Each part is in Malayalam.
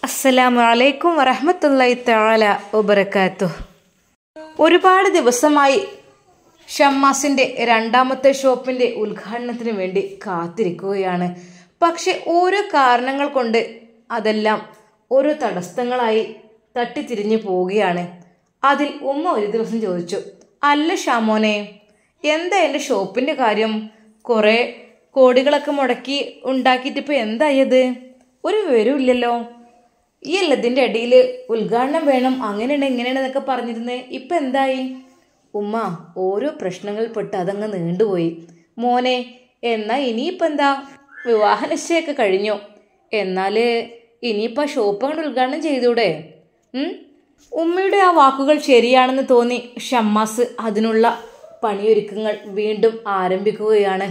അസ്സലാമു അലൈക്കും വറഹമത്തല്ലായി തആല വബറകാത്തു ഒരുപാട് ദിവസമായി ഷമ്മാസിൻ്റെ രണ്ടാമത്തെ ഷോപ്പിൻ്റെ ഉദ്ഘാടനത്തിന് വേണ്ടി കാത്തിരിക്കുകയാണ് പക്ഷെ ഓരോ കാരണങ്ങൾ കൊണ്ട് അതെല്ലാം ഓരോ തടസ്സങ്ങളായി തട്ടിത്തിരിഞ്ഞു പോവുകയാണ് അതിൽ ഉമ്മ ഒരു ദിവസം ചോദിച്ചു അല്ല ഷാമോനെ എന്താ എൻ്റെ ഷോപ്പിൻ്റെ കാര്യം കുറേ കോടികളൊക്കെ മുടക്കി ഉണ്ടാക്കിയിട്ട് ഇപ്പോൾ എന്തായത് ഒരു വിവരമില്ലല്ലോ ഈ എല്ലാത്തിൻ്റെ ഇടയിൽ ഉദ്ഘാടനം വേണം അങ്ങനെയാണ് ഇങ്ങനെയാണ് എന്നൊക്കെ പറഞ്ഞിരുന്നേ ഇപ്പം എന്തായി ഉമ്മ ഓരോ പ്രശ്നങ്ങൾ പെട്ട് അതങ്ങ് നീണ്ടുപോയി മോനെ എന്നാ ഇനിയിപ്പോൾ എന്താ വിവാഹ നിശ്ചയമൊക്കെ കഴിഞ്ഞു എന്നാൽ ഇനിയിപ്പോൾ ആ ഷോപ്പ് അങ്ങോട്ട് ഉദ്ഘാടനം ചെയ്തൂടെ ഉം? ഉമ്മയുടെ ആ വാക്കുകൾ ശരിയാണെന്ന് തോന്നി ഷമ്മാസ് അതിനുള്ള പണിയൊരുക്കങ്ങൾ വീണ്ടും ആരംഭിക്കുകയാണ്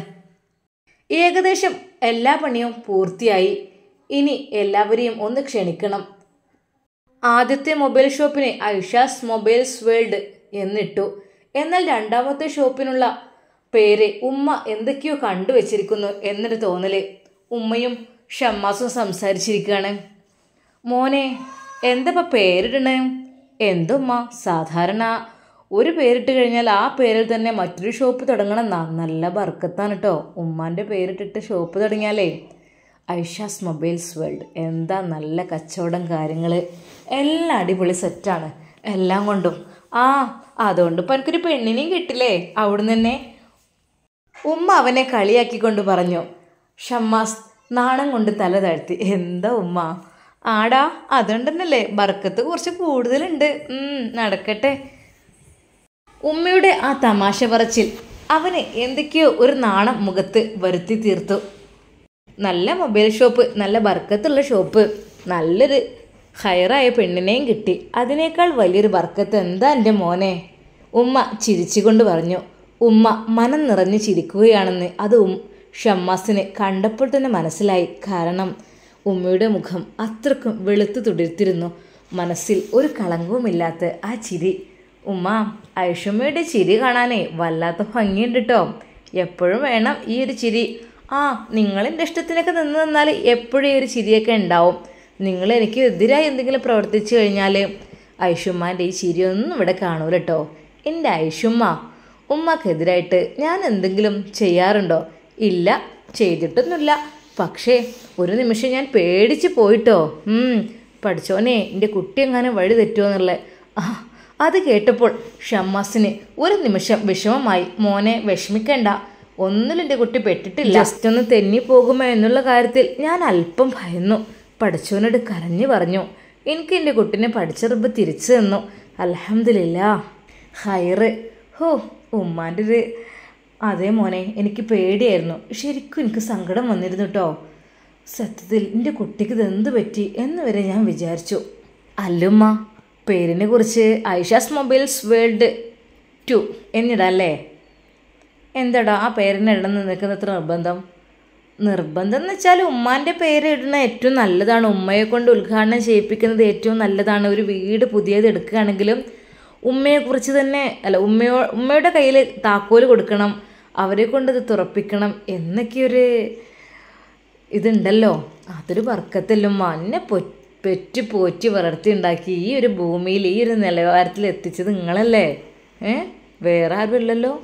ഏകദേശം എല്ലാ പണിയും പൂർത്തിയായി ഇനി എല്ലാവരെയും ഒന്ന് ക്ഷണിക്കണം ആദ്യത്തെ മൊബൈൽ ഷോപ്പിന് ഐഷാസ് മൊബൈൽസ് വേൾഡ് എന്നിട്ടു എന്നാൽ രണ്ടാമത്തെ ഷോപ്പിനുള്ള പേര് ഉമ്മ എന്തൊക്കെയോ കണ്ടുവച്ചിരിക്കുന്നു എന്നൊരു തോന്നല് ഉമ്മയും ഷമ്മാസും സംസാരിച്ചിരിക്കുകയാണ് മോനെ എന്താ പേരിടണേ എന്തുമ്മ സാധാരണ ഒരു പേരിട്ട് കഴിഞ്ഞാൽ ആ പേരിൽ തന്നെ മറ്റൊരു ഷോപ്പ് തുടങ്ങണം എന്നാ നല്ല ബർക്കത്താണ് കേട്ടോ ഉമ്മാൻ്റെ പേരിട്ടിട്ട് ഷോപ്പ് തുടങ്ങിയാലേ ഐഷാസ് മൊബൈൽസ് വേൾഡ് എന്താ നല്ല കച്ചവടം കാര്യങ്ങൾ എല്ലാം അടിപൊളി സെറ്റാണ് എല്ലാം കൊണ്ടും ആ അതുകൊണ്ട് ഇപ്പം എനിക്കൊരു പെണ്ണിനെയും കിട്ടില്ലേ അവിടുന്ന് തന്നെ ഉമ്മ അവനെ കളിയാക്കിക്കൊണ്ട് പറഞ്ഞു ഷമ്മാസ് നാണം കൊണ്ട് തല താഴ്ത്തി എന്താ ഉമ്മ ആടാ അതുകൊണ്ട് തന്നെയല്ലേ ബർക്കത്ത് കുറച്ച് കൂടുതലുണ്ട് ഉം, നടക്കട്ടെ ഉമ്മയുടെ ആ തമാശ പറച്ചിൽ അവന് എന്തൊക്കെയോ ഒരു നാണം മുഖത്ത് വരുത്തി തീർത്തു നല്ല മൊബൈൽ ഷോപ്പ് നല്ല ബർക്കത്തുള്ള ഷോപ്പ് നല്ലൊരു ഹയറായ പെണ്ണിനെയും കിട്ടി അതിനേക്കാൾ വലിയൊരു ബർക്കത്ത് എന്താ എൻ്റെ മോനെ ഉമ്മ ചിരിച്ചുകൊണ്ട് പറഞ്ഞു ഉമ്മ മനം നിറഞ്ഞു ചിരിക്കുകയാണെന്ന് അത് ഉം ഷമ്മാസിന് കണ്ടപ്പോൾ തന്നെ മനസ്സിലായി കാരണം ഉമ്മയുടെ മുഖം അത്രക്കും വെളുത്തു തുടിർത്തിരുന്നു മനസ്സിൽ ഒരു കളങ്കവുമില്ലാത്ത ആ ചിരി ഉമ്മ ഐഷമ്മയുടെ ചിരി കാണാനേ വല്ലാത്ത ഭംഗിയുണ്ട് കേട്ടോ എപ്പോഴും വേണം ഈ ഒരു ചിരി ആ നിങ്ങളെൻ്റെ ഇഷ്ടത്തിനൊക്കെ നിന്ന് നിന്നാൽ എപ്പോഴും ഈ ഒരു ചിരിയൊക്കെ ഉണ്ടാവും നിങ്ങൾ എനിക്ക് എതിരായി എന്തെങ്കിലും പ്രവർത്തിച്ചു കഴിഞ്ഞാൽ ഐഷുമ്മാൻ്റെ ഈ ചിരിയൊന്നും ഇവിടെ കാണൂല കേട്ടോ എൻ്റെ ഐഷുമ്മ ഉമ്മക്കെതിരായിട്ട് ഞാൻ എന്തെങ്കിലും ചെയ്യാറുണ്ടോ ഇല്ല ചെയ്തിട്ടൊന്നുമില്ല പക്ഷേ ഒരു നിമിഷം ഞാൻ പേടിച്ച് പോയിട്ടോ ഉം, പഠിച്ചോനെ എൻ്റെ കുട്ടി എങ്ങാനും വഴി തെറ്റുമോ എന്നുള്ളത് ആ അത് കേട്ടപ്പോൾ ഷമ്മാസിന് ഒരു നിമിഷം വിഷമമായി മോനെ വിഷമിക്കണ്ട ഒന്നിലും എൻ്റെ കുട്ടി പെട്ടിട്ടില്ല ജസ്റ്റ് ഒന്ന് തെന്നി പോകുമോ എന്നുള്ള കാര്യത്തിൽ ഞാൻ അല്പം ഭയന്നു പഠിച്ചവനോട് കരഞ്ഞു പറഞ്ഞു എനിക്ക് എൻ്റെ കുട്ടിനെ പഠിച്ച റബ്ബ് തിരിച്ചു തന്നു അലഹമില്ല ഹൈറ് ഹോ ഉമ്മാൻ്റെ ഒരു അതേ മോനെ എനിക്ക് പേടിയായിരുന്നു ശരിക്കും എനിക്ക് സങ്കടം വന്നിരുന്നു കേട്ടോ സത്യത്തിൽ എൻ്റെ കുട്ടിക്ക് ഇത് എന്ത് പറ്റി എന്ന് വരെ ഞാൻ വിചാരിച്ചു അല്ലുമ്മ പേരിനെ കുറിച്ച് ഐഷാസ് മൊബൈൽസ് വേൾഡ് ടു എന്നിടല്ലേ എന്താടാ ആ പേരിന് ഇടണം നിൽക്കുന്ന ഇത്ര നിർബന്ധം നിർബന്ധം എന്ന് വെച്ചാൽ ഉമ്മാൻ്റെ പേര് ഇടുന്ന ഏറ്റവും നല്ലതാണ് ഉമ്മയെ കൊണ്ട് ഉദ്ഘാടനം ചെയ്യിപ്പിക്കുന്നത് ഏറ്റവും നല്ലതാണ് ഒരു വീട് പുതിയത് എടുക്കുകയാണെങ്കിലും ഉമ്മയെക്കുറിച്ച് തന്നെ അല്ല ഉമ്മയോ ഉമ്മയുടെ കയ്യിൽ താക്കോല് കൊടുക്കണം അവരെ കൊണ്ട് ഇത് തുറപ്പിക്കണം എന്നൊക്കെയൊരു ഇതുണ്ടല്ലോ അതൊരു വർക്കത്തെല്ലാം മഞ്ഞ പൊ പെറ്റ് പോറ്റി വളർത്തി ഉണ്ടാക്കി ഈ ഒരു ഭൂമിയിൽ ഈ ഒരു നിലവാരത്തിൽ എത്തിച്ചത് നിങ്ങളല്ലേ ഏ വേറെ ആരുമില്ലല്ലോ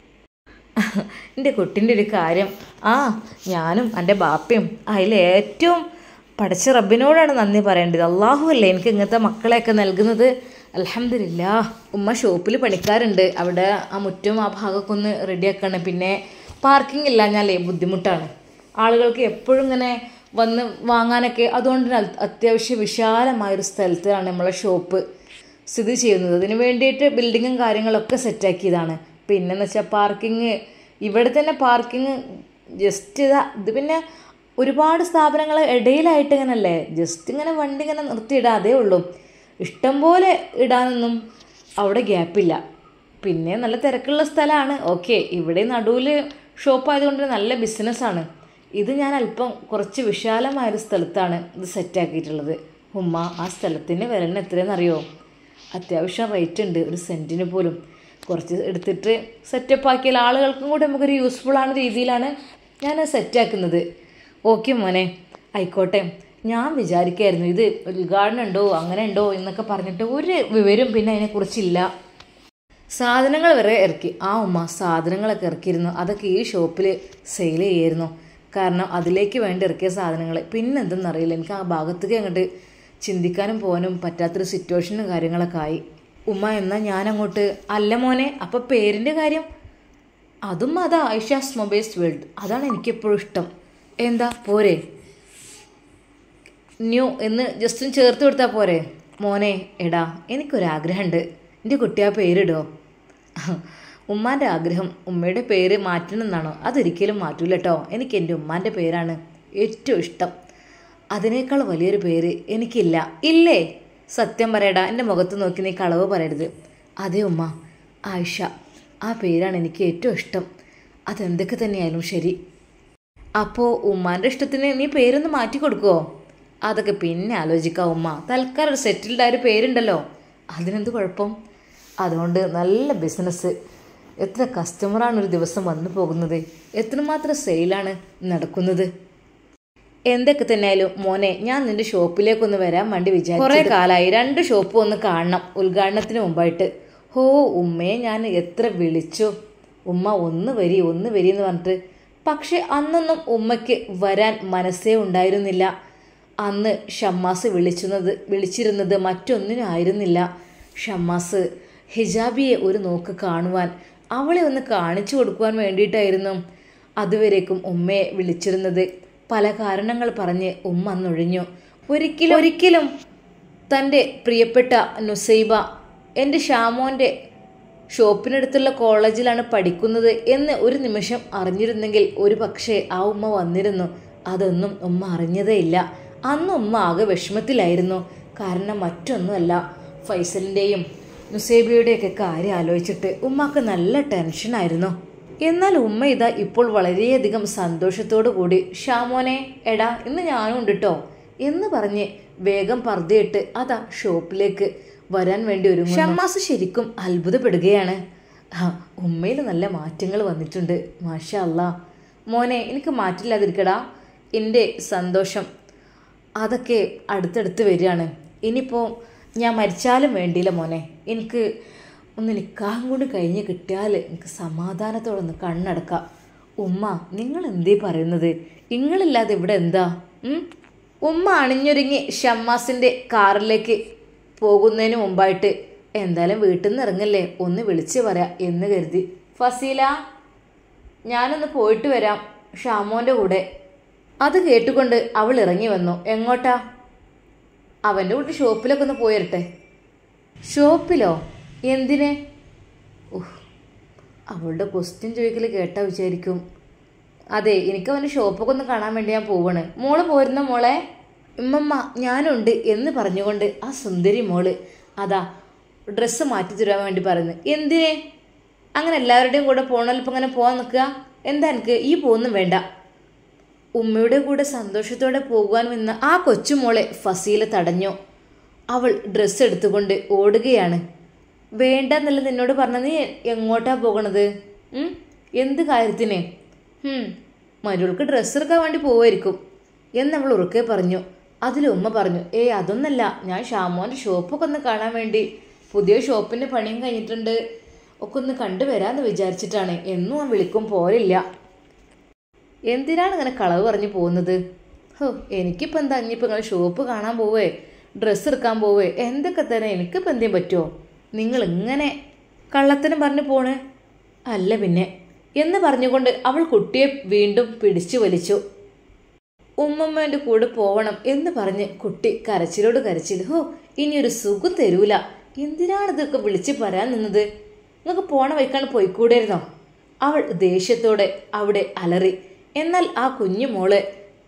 എൻ്റെ കുട്ടിൻ്റെ ഒരു കാര്യം ആ ഞാനും എൻ്റെ ബാപ്പയും അതിൽ ഏറ്റവും പഠിച്ച റബ്ബിനോടാണ് നന്ദി പറയേണ്ടത് അള്ളാഹു അല്ലേ എനിക്ക് ഇങ്ങനത്തെ മക്കളെയൊക്കെ നൽകുന്നത് അലഹമില്ല ഉമ്മ ഷോപ്പിൽ പണിക്കാരുണ്ട് അവിടെ ആ മുറ്റും ആ ഭാഗമൊക്കെ ഒന്ന് റെഡിയാക്കണം പിന്നെ പാർക്കിംഗ് ഇല്ലാഞ്ഞാലേ ബുദ്ധിമുട്ടാണ് ആളുകൾക്ക് എപ്പോഴും ഇങ്ങനെ വന്ന് വാങ്ങാനൊക്കെ അതുകൊണ്ട് തന്നെ അത് അത്യാവശ്യം വിശാലമായൊരു സ്ഥലത്താണ് നമ്മളെ ഷോപ്പ് സ്ഥിതി ചെയ്യുന്നത് അതിന് വേണ്ടിയിട്ട് ബിൽഡിങ്ങും കാര്യങ്ങളൊക്കെ സെറ്റാക്കിയതാണ് പിന്നെന്ന് വെച്ചാൽ പാർക്കിങ് ഇവിടെ തന്നെ പാർക്കിങ് ജസ്റ്റ് ഇതാ ഇത് പിന്നെ ഒരുപാട് സ്ഥാപനങ്ങൾ ഇടയിലായിട്ട് ഇങ്ങനല്ലേ ജസ്റ്റ് ഇങ്ങനെ വണ്ടി ഇങ്ങനെ നിർത്തിയിടാം അതേ ഉള്ളൂ ഇഷ്ടം പോലെ ഇടാനൊന്നും അവിടെ ഗ്യാപ്പില്ല പിന്നെ നല്ല തിരക്കുള്ള സ്ഥലമാണ് ഓക്കെ ഇവിടെ നടുവിൽ ഷോപ്പ് ആയതുകൊണ്ട് നല്ല ബിസിനസ്സാണ് ഇത് ഞാൻ അല്പം കുറച്ച് വിശാലമായൊരു സ്ഥലത്താണ് ഇത് സെറ്റാക്കിയിട്ടുള്ളത് ഉമ്മ ആ സ്ഥലത്തിൻ്റെ വിലന് എത്രയെന്നറിയോ അത്യാവശ്യം റേറ്റ് ഉണ്ട് ഒരു സെൻറ്റിന് പോലും കുറച്ച് എടുത്തിട്ട് സെറ്റപ്പ് ആക്കിയാൽ ആളുകൾക്കും കൂടി നമുക്കൊരു യൂസ്ഫുൾ ആണ് രീതിയിലാണ് ഞാൻ സെറ്റാക്കുന്നത് ഓക്കെ മോനെ ആയിക്കോട്ടെ ഞാൻ വിചാരിക്കായിരുന്നു ഇത് ഉദ്ഘാടനം ഉണ്ടോ അങ്ങനെ ഉണ്ടോ എന്നൊക്കെ പറഞ്ഞിട്ട് ഒരു വിവരം പിന്നെ അതിനെക്കുറിച്ചില്ല സാധനങ്ങൾ വരെ ഇറക്കി ആ ഉമ്മ സാധനങ്ങളൊക്കെ ഇറക്കിയിരുന്നു അതൊക്കെ ഈ ഷോപ്പിൽ സെയിൽ ചെയ്യായിരുന്നു കാരണം അതിലേക്ക് വേണ്ടി ഇറക്കിയ സാധനങ്ങൾ പിന്നെ എന്തെന്നറിയില്ല എനിക്ക് ആ ഭാഗത്തേക്ക് അങ്ങോട്ട് ചിന്തിക്കാനും പോകാനും പറ്റാത്തൊരു സിറ്റുവേഷനും കാര്യങ്ങളൊക്കെ ആയി ഉമ്മ എന്നാൽ ഞാൻ അങ്ങോട്ട് അല്ല മോനെ അപ്പം പേരിൻ്റെ കാര്യം അതും അതാ ഐഷാസ് മൊബൈൽസ് വേൾഡ് അതാണ് എനിക്കെപ്പോഴും ഇഷ്ടം എന്താ പോരെ ന്യൂ എന്ന് ജസ്റ്റ് ഒന്ന് ചേർത്ത് കൊടുത്താൽ പോരെ മോനെ എടാ എനിക്കൊരാഗ്രഹമുണ്ട് എൻ്റെ കുട്ടി ആ പേരിടോ ഉമ്മാൻ്റെ ആഗ്രഹം ഉമ്മയുടെ പേര് മാറ്റണമെന്നാണോ അതൊരിക്കലും മാറ്റൂല കേട്ടോ എനിക്ക് എൻ്റെ ഉമ്മാൻ്റെ പേരാണ് ഏറ്റവും ഇഷ്ടം അതിനേക്കാൾ വലിയൊരു പേര് എനിക്കില്ല ഇല്ലേ സത്യം പറയടാ എൻ്റെ മുഖത്ത് നോക്കി നീ കളവ് പറയരുത് അതെ ഉമ്മ ആയിഷ ആ പേരാണ് എനിക്ക് ഏറ്റവും ഇഷ്ടം അതെന്തൊക്കെ തന്നെയായാലും ശരി അപ്പോൾ ഉമ്മാൻ്റെ ഇഷ്ടത്തിന് നീ പേരൊന്ന് മാറ്റി കൊടുക്കുമോ അതൊക്കെ പിന്നെ ആലോചിക്കാം ഉമ്മ തൽക്കാലം ഒരു സെറ്റിൽഡ് ആയ ഒരു പേരുണ്ടല്ലോ അതിനെന്ത് കുഴപ്പം അതുകൊണ്ട് നല്ല ബിസിനസ് എത്ര കസ്റ്റമറാണ് ഒരു ദിവസം വന്നു പോകുന്നത് എത്രമാത്രം സെയിലാണ് നടക്കുന്നത് എന്തൊക്കെ തന്നെയായാലും മോനെ ഞാൻ നിന്റെ ഷോപ്പിലേക്കൊന്ന് വരാൻ വേണ്ടി വിചാരിച്ചു കുറേ കാലമായി രണ്ട് ഷോപ്പും ഒന്ന് കാണണം ഉദ്ഘാടനത്തിന് മുമ്പായിട്ട് ഹോ ഉമ്മയെ ഞാൻ എത്ര വിളിച്ചു ഉമ്മ ഒന്ന് വരി ഒന്ന് വരി എന്ന് പറഞ്ഞിട്ട് പക്ഷെ അന്നൊന്നും ഉമ്മയ്ക്ക് വരാൻ മനസ്സേ ഉണ്ടായിരുന്നില്ല അന്ന് ഷമ്മാസ് വിളിച്ചുന്നത് വിളിച്ചിരുന്നത് മറ്റൊന്നിനും ആയിരുന്നില്ല ഷമ്മാസ് ഹിജാബിയെ ഒരു നോക്ക് കാണുവാൻ അവളെ ഒന്ന് കാണിച്ചു കൊടുക്കുവാൻ വേണ്ടിയിട്ടായിരുന്നു അതുവരേക്കും ഉമ്മയെ വിളിച്ചിരുന്നത് പല കാരണങ്ങൾ പറഞ്ഞ് ഉമ്മ അന്നൊഴിഞ്ഞു ഒരിക്കലും ഒരിക്കലും തൻ്റെ പ്രിയപ്പെട്ട നുസൈബ എൻ്റെ ഷാമോൻ്റെ ഷോപ്പിനടുത്തുള്ള കോളേജിലാണ് പഠിക്കുന്നത് എന്ന് ഒരു നിമിഷം അറിഞ്ഞിരുന്നെങ്കിൽ ഒരു പക്ഷേ ആ ഉമ്മ വന്നിരുന്നു അതൊന്നും ഉമ്മ അറിഞ്ഞതേയില്ല അന്ന് ഉമ്മ ആകെ വിഷമത്തിലായിരുന്നു കാരണം മറ്റൊന്നുമല്ല ഫൈസലിൻ്റെയും നുസൈബയുടെയൊക്കെ കാര്യം ആലോചിച്ചിട്ട് ഉമ്മക്ക് നല്ല ടെൻഷനായിരുന്നു എന്നാൽ ഉമ്മ ഇതാ ഇപ്പോൾ വളരെയധികം സന്തോഷത്തോടു കൂടി ഷാമോനെ എടാ ഇന്ന് ഞാനും ഉണ്ട് കേട്ടോ എന്ന് പറഞ്ഞ് വേഗം പർദ്ദയിട്ട് അതാ ഷോപ്പിലേക്ക് വരാൻ വേണ്ടി ഒരു ഷമ്മാസ് ശരിക്കും അത്ഭുതപ്പെടുകയാണ് ആ ഉമ്മയിൽ നല്ല മാറ്റങ്ങൾ വന്നിട്ടുണ്ട് മാഷാ അല്ലാ മോനെ എനിക്ക് മാറ്റില്ലാതിരിക്കടാ എൻ്റെ സന്തോഷം അതൊക്കെ അടുത്തടുത്ത് വരികയാണ് ഇനിയിപ്പോൾ ഞാൻ മരിച്ചാലും വേണ്ടിയില്ല മോനെ എനിക്ക് ഒന്ന് നിൽക്കാഹും കൂടി കഴിഞ്ഞ് കിട്ടിയാൽ എനിക്ക് സമാധാനത്തോടെ ഒന്ന് കണ്ണടക്കാം ഉമ്മ നിങ്ങൾ എന്തേ പറയുന്നത് നിങ്ങളില്ലാതെ ഇവിടെ എന്താ ഉം? ഉമ്മ അണിഞ്ഞൊരുങ്ങി ഷമ്മാസിൻ്റെ കാറിലേക്ക് പോകുന്നതിന് മുമ്പായിട്ട് എന്തായാലും വീട്ടിൽ നിന്ന് ഇറങ്ങല്ലേ ഒന്ന് വിളിച്ച് പറയാം എന്ന് കരുതി ഫസീല ഞാനൊന്ന് പോയിട്ട് വരാം ഷാമോൻ്റെ കൂടെ അത് കേട്ടുകൊണ്ട് അവൾ ഇറങ്ങി വന്നു എങ്ങോട്ടാ അവൻ്റെ കൂട്ടി ഷോപ്പിലൊക്കെ ഒന്ന് പോയിരട്ടെ ഷോപ്പിലോ എന്തിനെ ഉഹ്, അവളുടെ ക്വസ്റ്റ്യൻ ചോദിക്കൽ കേട്ടാ വിചാരിക്കും അതെ എനിക്ക് അവൻ്റെ ഷോപ്പൊക്കെ ഒന്ന് കാണാൻ വേണ്ടി ഞാൻ പോവാണ് മോള് പോരുന്ന മോളെ ഉമ്മമ്മ ഞാനുണ്ട് എന്ന് പറഞ്ഞുകൊണ്ട് ആ സുന്ദരി മോള് അതാ ഡ്രസ്സ് മാറ്റി തരാൻ വേണ്ടി പറയുന്നു എന്തിനെ അങ്ങനെ എല്ലാവരുടെയും കൂടെ പോകണല്ലോ ഇപ്പം അങ്ങനെ പോകാൻ നിൽക്കുക എന്താ എനിക്ക് ഈ പോകുന്നും വേണ്ട ഉമ്മയുടെ കൂടെ സന്തോഷത്തോടെ പോകുവാൻ നിന്ന ആ കൊച്ചുമോളെ ഫസീല തടഞ്ഞു അവൾ ഡ്രസ്സ് എടുത്തുകൊണ്ട് ഓടുകയാണ് വേണ്ട എന്നല്ല നിന്നോട് പറഞ്ഞ നീ എങ്ങോട്ടാ പോകണത് ഉം? എന്ത് കാര്യത്തിന് ഉം, മരുൾക്ക് ഡ്രസ്സ് എടുക്കാൻ വേണ്ടി പോവായിരിക്കും എന്നവൾ ഉറക്കെ പറഞ്ഞു അതിൽ ഉമ്മ പറഞ്ഞു ഏയ് അതൊന്നല്ല ഞാൻ ഷാമോൻ്റെ ഷോപ്പൊക്കെ ഒന്ന് കാണാൻ വേണ്ടി പുതിയ ഷോപ്പിൻ്റെ പണിയും കഴിഞ്ഞിട്ടുണ്ട് ഒക്കെ ഒന്ന് കണ്ടുവരാമെന്ന് വിചാരിച്ചിട്ടാണ് എന്നും ആ വിളിക്കും പോരില്ല എന്തിനാണ് ഇങ്ങനെ കളവ് പറഞ്ഞു പോകുന്നത് ഹോ എനിക്കിപ്പോൾ എന്താ ഇനിയിപ്പോൾ നിങ്ങൾ ഷോപ്പ് കാണാൻ പോവേ ഡ്രസ്സ് എടുക്കാൻ പോവേ എന്തൊക്കെ തന്നെ എനിക്കിപ്പോൾ എന്തെങ്കിലും പറ്റുമോ നിങ്ങൾ ഇങ്ങനെ കള്ളത്തരം പറഞ്ഞു പോണേ അല്ല പിന്നെ എന്ന് പറഞ്ഞുകൊണ്ട് അവൾ കുട്ടിയെ വീണ്ടും പിടിച്ചു വലിച്ചു ഉമ്മമ്മേൻ്റെ കൂടെ പോവണം എന്ന് പറഞ്ഞ് കുട്ടി കരച്ചിലോട് കരച്ചിൽ ഹോ ഇനി ഒരു സുഖം തരൂല എന്തിനാണ് ഇതൊക്കെ വിളിച്ച് പറയാൻ നിന്നത് നിങ്ങൾക്ക് പോണ വഴിക്കാണ് പോയിക്കൂടായിരുന്നോ അവൾ ദേഷ്യത്തോടെ അവിടെ അലറി എന്നാൽ ആ കുഞ്ഞു മോള്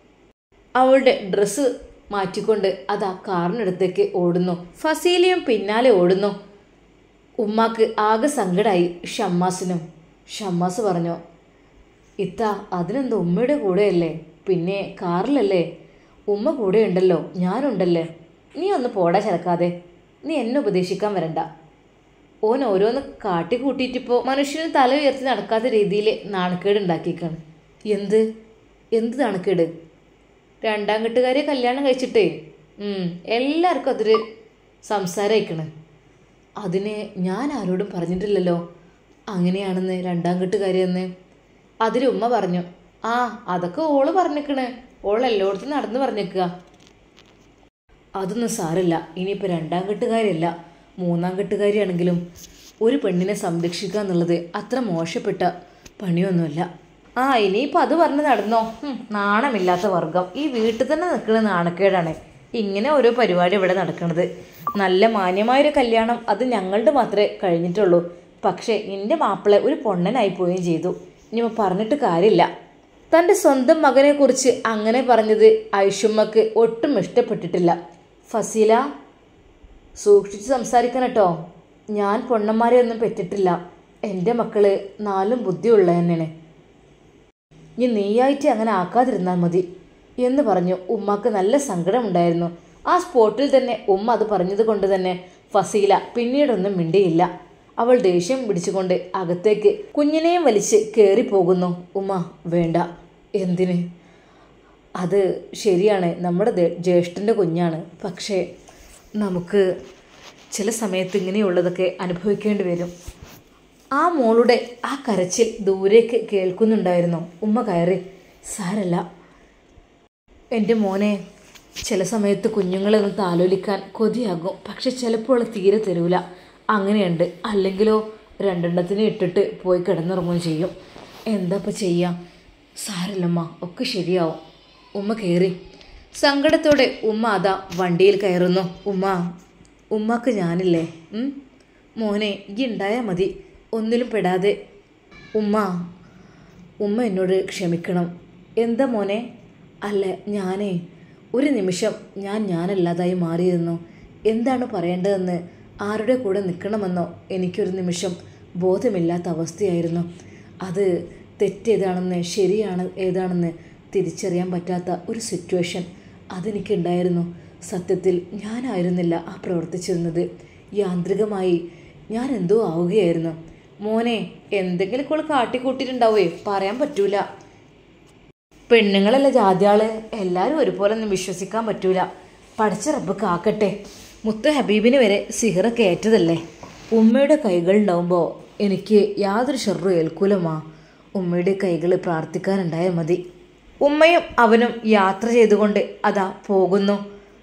അവളുടെ ഡ്രസ്സ് മാറ്റിക്കൊണ്ട് അതാ കാറിനടുത്തേക്ക് ഓടുന്നു ഫസീലയും പിന്നാലെ ഓടുന്നു ഉമ്മാക്ക് ആകെ സങ്കടായി ഷമ്മാസിനും ഷമ്മാസ് പറഞ്ഞു ഇത്ത അതിനെന്താ ഉമ്മയുടെ കൂടെയല്ലേ പിന്നെ കാറിലല്ലേ ഉമ്മ കൂടെ ഉണ്ടല്ലോ ഞാനുണ്ടല്ലേ നീ ഒന്ന് പോടാ ചിലക്കാതെ നീ എന്നെ ഉപദേശിക്കാൻ വരണ്ട ഓൻ ഓരോന്ന് കാട്ടിക്കൂട്ടിയിട്ടിപ്പോൾ മനുഷ്യന് തല ഉയർത്തി നടക്കാത്ത രീതിയിൽ നാണക്കേട് ഉണ്ടാക്കിയേക്കാണ് എന്ത് എന്ത് നാണക്കേട് രണ്ടാം കെട്ടുകാരെ കല്യാണം കഴിച്ചിട്ടേ ഉം, എല്ലാവർക്കും അതൊരു സംസാരമായിക്കണ് അതിന് ഞാൻ ആരോടും പറഞ്ഞിട്ടില്ലല്ലോ അങ്ങനെയാണെന്ന് രണ്ടാം കെട്ടുകാരിയെന്ന് അതിൽ ഉമ്മ പറഞ്ഞു ആ അതൊക്കെ ഓള് പറഞ്ഞിക്കണ് ഓൾ എല്ലായിടത്തും നടന്നു പറഞ്ഞേക്കുക അതൊന്നും സാരല്ല ഇനിയിപ്പോൾ രണ്ടാം കെട്ടുകാരിയല്ല മൂന്നാം കെട്ടുകാരിയാണെങ്കിലും ഒരു പെണ്ണിനെ സംരക്ഷിക്കുക എന്നുള്ളത് അത്ര മോശപ്പെട്ട പണിയൊന്നുമല്ല ആ ഇനിയിപ്പോൾ അത് പറഞ്ഞ് നടന്നോ ഹും, നാണമില്ലാത്ത വർഗം ഈ വീട്ടിൽ തന്നെ നിൽക്കുന്ന നാണക്കേടാണ് ഇങ്ങനെ ഓരോ പരിപാടി ഇവിടെ നടക്കുന്നത് നല്ല മാന്യമായൊരു കല്യാണം അത് ഞങ്ങളുടെ മാത്രമേ കഴിഞ്ഞിട്ടുള്ളൂ പക്ഷേ എൻ്റെ മാപ്പിളെ ഒരു പൊണ്ണനായി പോവുകയും ചെയ്തു ഇനിയിപ്പോൾ പറഞ്ഞിട്ട് കാര്യമില്ല തൻ്റെ സ്വന്തം മകനെക്കുറിച്ച് അങ്ങനെ പറഞ്ഞത് ഐഷുമ്മക്ക് ഒട്ടും ഇഷ്ടപ്പെട്ടിട്ടില്ല ഫസീല സൂക്ഷിച്ച് സംസാരിക്കണം കേട്ടോ ഞാൻ പൊണ്ണന്മാരെ ഒന്നും പെറ്റിട്ടില്ല എൻ്റെ മക്കള് നാലും ബുദ്ധിയുള്ള തന്നെയാണ് ഇനി നീയായിട്ട് അങ്ങനെ ആക്കാതിരുന്നാൽ മതി എന്ന് പറഞ്ഞു ഉമ്മക്ക് നല്ല സങ്കടമുണ്ടായിരുന്നു ആ സ്പോട്ടിൽ തന്നെ ഉമ്മ അത് പറഞ്ഞത് കൊണ്ട് തന്നെ ഫസീല പിന്നീടൊന്നും മിണ്ടിയില്ല അവൾ ദേഷ്യം പിടിച്ചുകൊണ്ട് അകത്തേക്ക് കുഞ്ഞിനെയും വലിച്ച് കയറിപ്പോകുന്നു ഉമ്മ വേണ്ട എന്തിന് അത് ശരിയാണ് നമ്മുടെ ദേ- ജ്യേഷ്ഠൻ്റെ കുഞ്ഞാണ് പക്ഷേ നമുക്ക് ചില സമയത്ത് ഇങ്ങനെയുള്ളതൊക്കെ അനുഭവിക്കേണ്ടി വരും ആ മോളുടെ ആ കരച്ചിൽ ദൂരേക്ക് കേൾക്കുന്നുണ്ടായിരുന്നു ഉമ്മ കയറി സാരല്ല എൻ്റെ മോനെ ചില സമയത്ത് കുഞ്ഞുങ്ങളെ ഒന്ന് താലോലിക്കാൻ കൊതിയാകും പക്ഷെ ചിലപ്പോൾ അവൾ തീരെ തരൂല അങ്ങനെയുണ്ട് അല്ലെങ്കിലോ രണ്ടെണ്ണത്തിനെ ഇട്ടിട്ട് പോയി കിടന്നുറങ്ങുകയും ചെയ്യും എന്താ ഇപ്പം ചെയ്യാം സാരല്ലമ്മ ഒക്കെ ശരിയാവും ഉമ്മ കയറി സങ്കടത്തോടെ ഉമ്മ അതാ വണ്ടിയിൽ കയറുന്നു ഉമ്മ ഉമ്മക്ക് ഞാനില്ലേ ഉം? മോനെ ഈ ഉണ്ടായാൽ മതി ഒന്നിലും പെടാതെ ഉമ്മ ഉമ്മ എന്നോട് ക്ഷമിക്കണം എന്താ മോനെ അല്ല ഞാനേ ഒരു നിമിഷം ഞാൻ ഞാനല്ലാതായി മാറിയിരുന്നു എന്താണ് പറയേണ്ടതെന്ന് ആരുടെ കൂടെ നിൽക്കണമെന്നോ എനിക്കൊരു നിമിഷം ബോധമില്ലാത്ത അവസ്ഥയായിരുന്നു അത് തെറ്റേതാണെന്ന് ശരിയാണ് ഏതാണെന്ന് തിരിച്ചറിയാൻ പറ്റാത്ത ഒരു സിറ്റുവേഷൻ അതെനിക്കുണ്ടായിരുന്നു സത്യത്തിൽ ഞാനായിരുന്നില്ല ആ പ്രവർത്തിച്ചിരുന്നത് യാന്ത്രികമായി ഞാൻ എന്തോ ആവുകയായിരുന്നു മോനെ എന്തെങ്കിലും കൂടെ കാട്ടിക്കൂട്ടിയിട്ടുണ്ടാവേ പറയാൻ പറ്റൂല പെണ്ണുങ്ങളല്ല ജാതിയാള് എല്ലാവരും ഒരുപോലെ ഒന്നും വിശ്വസിക്കാൻ പറ്റൂല പഠിച്ച റബ്ബ് കാക്കട്ടെ മുത്ത് ഹബീബിന് വരെ സിഹറൊക്കെ ഏറ്റതല്ലേ ഉമ്മയുടെ കൈകൾ ഉണ്ടാവുമ്പോൾ എനിക്ക് യാതൊരു ഷെറും ഏൽക്കൂലമാ ഉമ്മയുടെ കൈകൾ പ്രാർത്ഥിക്കാനുണ്ടായാൽ മതി ഉമ്മയും അവനും യാത്ര ചെയ്തുകൊണ്ട് അതാ പോകുന്നു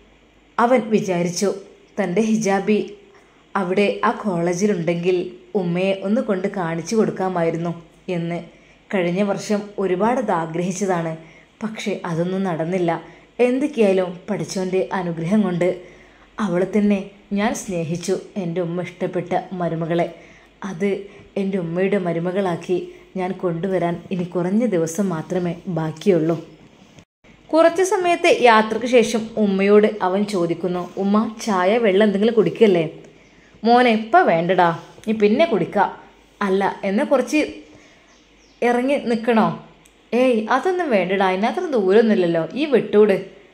അവൻ വിചാരിച്ചു തൻ്റെ ഹിജാബി അവിടെ ആ കോളേജിലുണ്ടെങ്കിൽ ഉമ്മയെ ഒന്ന് കൊണ്ട് കാണിച്ചു കൊടുക്കാമായിരുന്നു എന്ന് കഴിഞ്ഞ വർഷം ഒരുപാട് അത് ആഗ്രഹിച്ചതാണ് പക്ഷേ അതൊന്നും നടന്നില്ല എന്തൊക്കെയായാലും പഠിച്ചവൻ്റെ അനുഗ്രഹം കൊണ്ട് അവളെ തന്നെ ഞാൻ സ്നേഹിച്ചു എൻ്റെ ഉമ്മ ഇഷ്ടപ്പെട്ട മരുമകളെ അത് എൻ്റെ ഉമ്മയുടെ മരുമകളാക്കി ഞാൻ കൊണ്ടുവരാൻ ഇനി കുറഞ്ഞ ദിവസം മാത്രമേ ബാക്കിയുള്ളൂ കുറച്ച് സമയത്തെ യാത്രയ്ക്ക് ശേഷം ഉമ്മയോട് അവൻ ചോദിക്കുന്നു ഉമ്മ ചായ വെള്ളം എന്തെങ്കിലും കുടിക്കല്ലേ മോനെ ഇപ്പം വേണ്ടടാ നീ പിന്നെ കുടിക്കാം അല്ല എന്നെ കുറച്ച് ഇറങ്ങി നിൽക്കണോ ഏയ് അതൊന്നും വേണ്ടടാ അതിനകത്ര ദൂരമൊന്നുമില്ലല്ലോ ഈ വിട്ടൂട്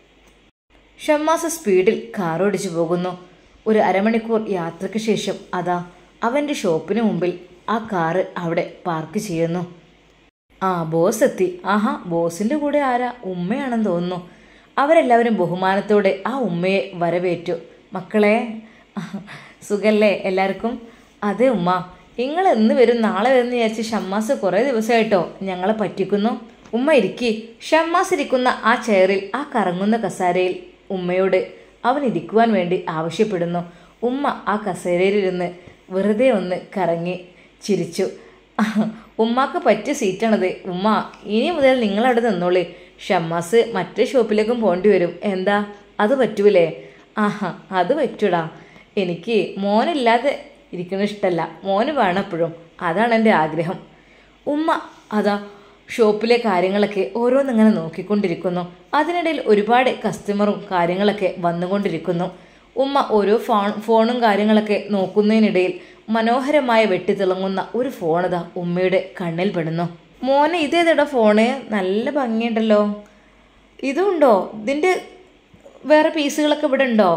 ഷമ്മാസ് സ്പീഡിൽ കാർ ഓടിച്ചു പോകുന്നു ഒരു അരമണിക്കൂർ യാത്രയ്ക്ക് ശേഷം അതാ അവൻ്റെ ഷോപ്പിന് മുമ്പിൽ ആ കാറ് അവിടെ പാർക്ക് ചെയ്യുന്നു ആ ബോസ് എത്തി ആഹാ ബോസിൻ്റെ കൂടെ ആരാ ഉമ്മയാണെന്ന് തോന്നുന്നു അവരെല്ലാവരും ബഹുമാനത്തോടെ ആ ഉമ്മയെ വരവേറ്റു മക്കളെ സുഖല്ലേ എല്ലാവർക്കും അതെ ഉമ്മ നിങ്ങൾ എന്ന് വരും നാളെ വരും എന്ന് വിചാരിച്ച് ഷമ്മാസ് കുറേ ദിവസമായിട്ടോ ഞങ്ങളെ പറ്റിക്കുന്നു ഉമ്മ ഇരിക്കി ഷമ്മാസ് ഇരിക്കുന്ന ആ ചെയറിൽ ആ കറങ്ങുന്ന കസാരയിൽ ഉമ്മയോട് അവൻ ഇരിക്കുവാൻ വേണ്ടി ആവശ്യപ്പെടുന്നു ഉമ്മ ആ കസേരയിലിരുന്ന് വെറുതെ ഒന്ന് കറങ്ങി ചിരിച്ചു ഉമ്മാക്ക് പറ്റിയ സീറ്റാണത് ഉമ്മ ഇനി മുതൽ നിങ്ങളവിടെ നിന്നോളി ഷമ്മാസ് മറ്റേ ഷോപ്പിലേക്കും പോകേണ്ടി വരും എന്താ അത് പറ്റൂലേ ആഹാ അത് പറ്റൂടാ എനിക്ക് മോനില്ലാതെ ഇരിക്കുന്നത് ഇഷ്ടമല്ല മോന് വേണം എപ്പോഴും അതാണ് എൻ്റെ ആഗ്രഹം ഉമ്മ അതാ ഷോപ്പിലെ കാര്യങ്ങളൊക്കെ ഓരോന്നിങ്ങനെ നോക്കിക്കൊണ്ടിരിക്കുന്നു അതിനിടയിൽ ഒരുപാട് കസ്റ്റമറും കാര്യങ്ങളൊക്കെ വന്നുകൊണ്ടിരിക്കുന്നു ഉമ്മ ഓരോ ഫോൺ ഫോണും കാര്യങ്ങളൊക്കെ നോക്കുന്നതിനിടയിൽ മനോഹരമായ വെട്ടിത്തിളങ്ങുന്ന ഒരു ഫോണതാ ഉമ്മയുടെ കണ്ണിൽ പെടുന്നു മോനെ ഇതേതടാ ഫോണ് നല്ല ഭംഗിയുണ്ടല്ലോ ഇതുണ്ടോ ഇതിൻ്റെ വേറെ പീസുകളൊക്കെ ഇവിടെ ഉണ്ടോ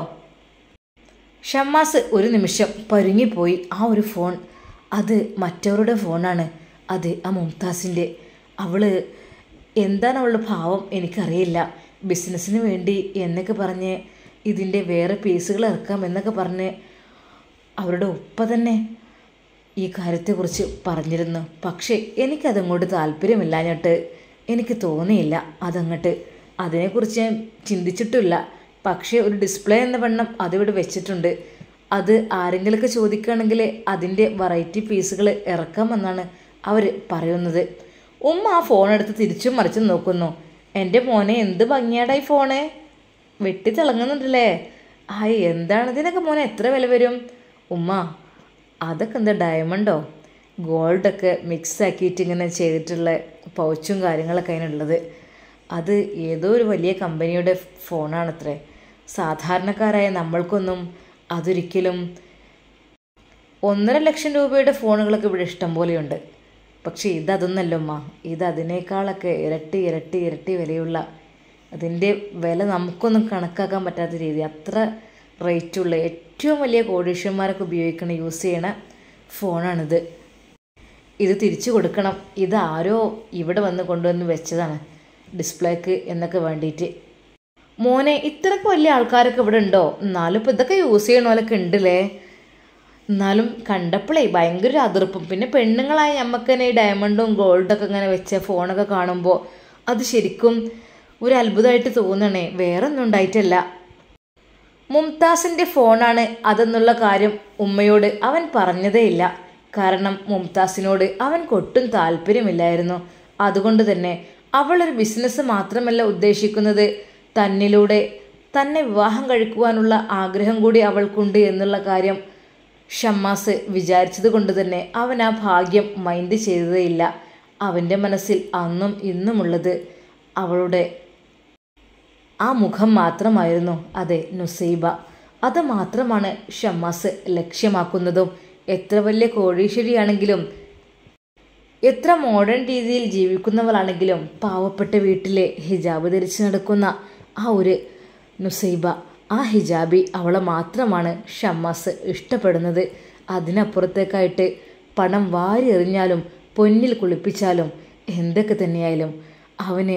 ഷമ്മാസ് ഒരു നിമിഷം പരുങ്ങിപ്പോയി ആ ഒരു ഫോൺ അത് മറ്റവരുടെ ഫോണാണ് അത് ആ മുംതാസിൻ്റെ അവള് എന്താണ് അവളുടെ ഭാവം എനിക്കറിയില്ല ബിസിനസ്സിന് വേണ്ടി എന്നൊക്കെ പറഞ്ഞ് ഇതിൻ്റെ വേറെ പീസുകൾ ഇറക്കാം എന്നൊക്കെ പറഞ്ഞ് അവരുടെ ഉപ്പ തന്നെ ഈ കാര്യത്തെക്കുറിച്ച് പറഞ്ഞിരുന്നു പക്ഷേ എനിക്കതങ്ങോട്ട് താല്പര്യമില്ലാഞ്ഞിട്ട് എനിക്ക് തോന്നിയില്ല അതങ്ങോട്ട് അതിനെക്കുറിച്ച് ഞാൻ ചിന്തിച്ചിട്ടില്ല പക്ഷേ ഒരു ഡിസ്പ്ലേ എന്ന വണ്ണം അതിവിടെ വെച്ചിട്ടുണ്ട് അത് ആരെങ്കിലുമൊക്കെ ചോദിക്കുകയാണെങ്കിൽ അതിൻ്റെ വെറൈറ്റി പീസുകൾ ഇറക്കാമെന്നാണ് അവർ പറയുന്നത് ഉമ്മ ആ ഫോൺ എടുത്ത് തിരിച്ചും മറിച്ചും നോക്കുന്നു എൻ്റെ മോനെ എന്ത് ഭംഗിയാടാ ഈ ഫോണ് വെട്ടി തിളങ്ങുന്നുണ്ടല്ലേ ഹായ് എന്താണ് ഇതിനൊക്കെ മോനെ എത്ര വില വരും ഉമ്മ അതൊക്കെ എന്താ ഡയമണ്ടോ ഗോൾഡൊക്കെ മിക്സ് ആക്കിയിട്ട് ഇങ്ങനെ ചെയ്തിട്ടുള്ള പൗച്ചും കാര്യങ്ങളൊക്കെ അതിനുള്ളത് അത് ഏതോ ഒരു വലിയ കമ്പനിയുടെ ഫോണാണത്രേ സാധാരണക്കാരായ നമ്മൾക്കൊന്നും അതൊരിക്കലും ഒന്നര ലക്ഷം രൂപയുടെ ഫോണുകളൊക്കെ ഇവിടെ ഇഷ്ടം പോലെയുണ്ട് പക്ഷേ ഇതതൊന്നല്ല ഉമ്മ ഇത് അതിനേക്കാളൊക്കെ ഇരട്ടി ഇരട്ടി ഇരട്ടി വിലയുള്ള അതിൻ്റെ വില നമുക്കൊന്നും കണക്കാക്കാൻ പറ്റാത്ത രീതി അത്ര റേറ്റുള്ള ഏറ്റവും വലിയ കോടീശ്വരന്മാരൊക്കെ ഉപയോഗിക്കണ യൂസ് ചെയ്യണ ഫോണാണിത് ഇത് തിരിച്ചു കൊടുക്കണം ഇത് ആരോ ഇവിടെ വന്ന് കൊണ്ടുവന്ന് വെച്ചതാണ് ഡിസ്പ്ലേക്ക് എന്നൊക്കെ വേണ്ടിയിട്ട് മോനെ ഇത്രയ്ക്ക് വലിയ ആൾക്കാരൊക്കെ ഇവിടെ ഉണ്ടോ എന്നാലും ഇപ്പോൾ ഇതൊക്കെ യൂസ് ചെയ്യണ പോലൊക്കെ ഉണ്ടല്ലേ എന്നാലും കണ്ടപ്പോഴേ ഭയങ്കര ഒരു അതിർപ്പും പിന്നെ പെണ്ണുങ്ങളായ നമുക്ക് തന്നെ ഈ ഡയമണ്ടും ഗോൾഡൊക്കെ ഇങ്ങനെ വെച്ച ഫോണൊക്കെ കാണുമ്പോൾ അത് ശരിക്കും ഒരു അത്ഭുതമായിട്ട് തോന്നണേ വേറെ ഒന്നും ഉണ്ടായിട്ടല്ല മുംതാസിൻ്റെ ഫോണാണ് അതെന്നുള്ള കാര്യം ഉമ്മയോട് അവൻ പറഞ്ഞതേയില്ല കാരണം മുംതാസിനോട് അവൻ കൊട്ടും താല്പര്യമില്ലായിരുന്നു അതുകൊണ്ട് തന്നെ അവളൊരു ബിസിനസ് മാത്രമല്ല ഉദ്ദേശിക്കുന്നത് തന്നിലൂടെ തന്നെ വിവാഹം കഴിക്കുവാനുള്ള ആഗ്രഹം കൂടി അവൾക്കുണ്ട് എന്നുള്ള കാര്യം ഷമ്മാസ് വിചാരിച്ചത് കൊണ്ട് തന്നെ അവൻ ആ ഭാഗ്യം മൈൻഡ് ചെയ്തതേയില്ല അവൻ്റെ മനസ്സിൽ അന്നും ഇന്നുമുള്ളത് അവളുടെ ആ മുഖം മാത്രമായിരുന്നു അതെ നുസൈബ അത് മാത്രമാണ് ഷമ്മാസ് ലക്ഷ്യമാക്കുന്നതും എത്ര വലിയ കോഴീശ്വരിയാണെങ്കിലും എത്ര മോഡേൺ രീതിയിൽ ജീവിക്കുന്നവളാണെങ്കിലും പാവപ്പെട്ട വീട്ടിലെ ഹിജാബ് ധരിച്ച് നടക്കുന്ന ആ ഒരു നുസൈബ ആ ഹിജാബി അവളെ മാത്രമാണ് ഷമ്മാസ് ഇഷ്ടപ്പെടുന്നത് അതിനപ്പുറത്തേക്കായിട്ട് പണം വാരി എറിഞ്ഞാലും പൊന്നിൽ കുളിപ്പിച്ചാലും എന്തൊക്കെ തന്നെയായാലും അവന്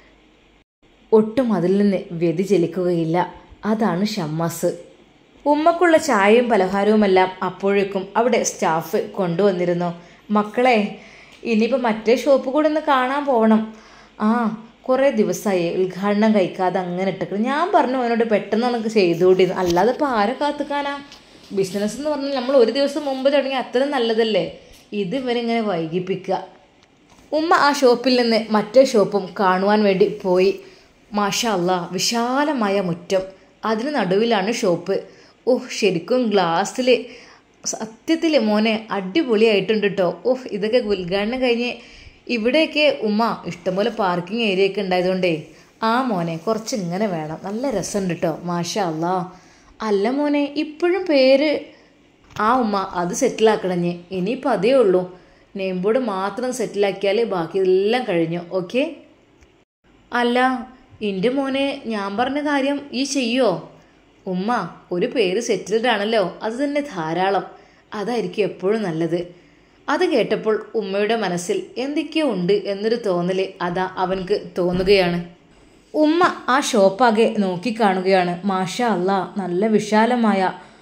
ഒട്ടും അതിൽ നിന്ന് വ്യതിചലിക്കുകയില്ല അതാണ് ഷമ്മാസ് ഉമ്മക്കുള്ള ചായയും പലഹാരവുമെല്ലാം അപ്പോഴേക്കും അവിടെ സ്റ്റാഫ് കൊണ്ടുവന്നിരുന്നു മക്കളെ ഇനിയിപ്പോൾ മറ്റേ ഷോപ്പ് കൂടെ ഒന്ന് കാണാൻ പോകണം ആ കുറേ ദിവസമായി ഉദ്ഘാടനം കഴിക്കാതെ അങ്ങനെ ഇട്ടേക്കണം ഞാൻ പറഞ്ഞു അവനോട് പെട്ടെന്ന് നമുക്ക് ചെയ്തുകൂടി അല്ലാതെ ഇപ്പോൾ ആരെ കാത്തുക്കാനാ ബിസിനസ് എന്ന് പറഞ്ഞാൽ നമ്മൾ ഒരു ദിവസം മുമ്പ് തുടങ്ങി അത്രയും നല്ലതല്ലേ ഇത് ഇവനിങ്ങനെ വൈകിപ്പിക്കുക ഉമ്മ ആ ഷോപ്പിൽ നിന്ന് മറ്റേ ഷോപ്പും കാണുവാൻ വേണ്ടി പോയി മാഷാ അല്ലാ വിശാലമായ മുറ്റം അതിന് നടുവിലാണ് ഷോപ്പ് ഓഹ് ശരിക്കും ഗ്ലാസ്സിൽ സത്യത്തിൽ മോനെ അടിപൊളിയായിട്ടുണ്ട് കേട്ടോ ഓഹ് ഇതൊക്കെ ഉദ്ഘാടനം കഴിഞ്ഞ് ഇവിടെയൊക്കെ ഉമ്മ ഇഷ്ടംപോലെ പാർക്കിംഗ് ഏരിയ ഒക്കെ ഉണ്ടായതുകൊണ്ടേ ആ മോനെ കുറച്ച് ഇങ്ങനെ വേണം നല്ല രസമുണ്ട് കേട്ടോ മാഷാ അല്ലാ അല്ല മോനെ ഇപ്പോഴും പേര് ആ ഉമ്മ അത് സെറ്റിലാക്കണഞ്ഞ് ഇനിയിപ്പോൾ അതേ ഉള്ളൂ നെയിം ബോർഡ് മാത്രം സെറ്റിലാക്കിയാൽ ബാക്കി എല്ലാം കഴിഞ്ഞു ഓക്കെ അല്ല എൻ്റെ മോനെ ഞാൻ പറഞ്ഞ കാര്യം ഈ ചെയ്യോ ഉമ്മ ഒരു പേര് സെറ്റിൽഡ് ആണല്ലോ അത് തന്നെ ധാരാളം അതായിരിക്കും എപ്പോഴും നല്ലത് അത് കേട്ടപ്പോൾ ഉമ്മയുടെ മനസ്സിൽ എന്തൊക്കെയോ ഉണ്ട് എന്നൊരു തോന്നൽ അതാ അവൻക്ക് തോന്നുകയാണ് ഉമ്മ ആ ഷോപ്പാകെ നോക്കിക്കാണുകയാണ് മാഷ അല്ല നല്ല വിശാലമായ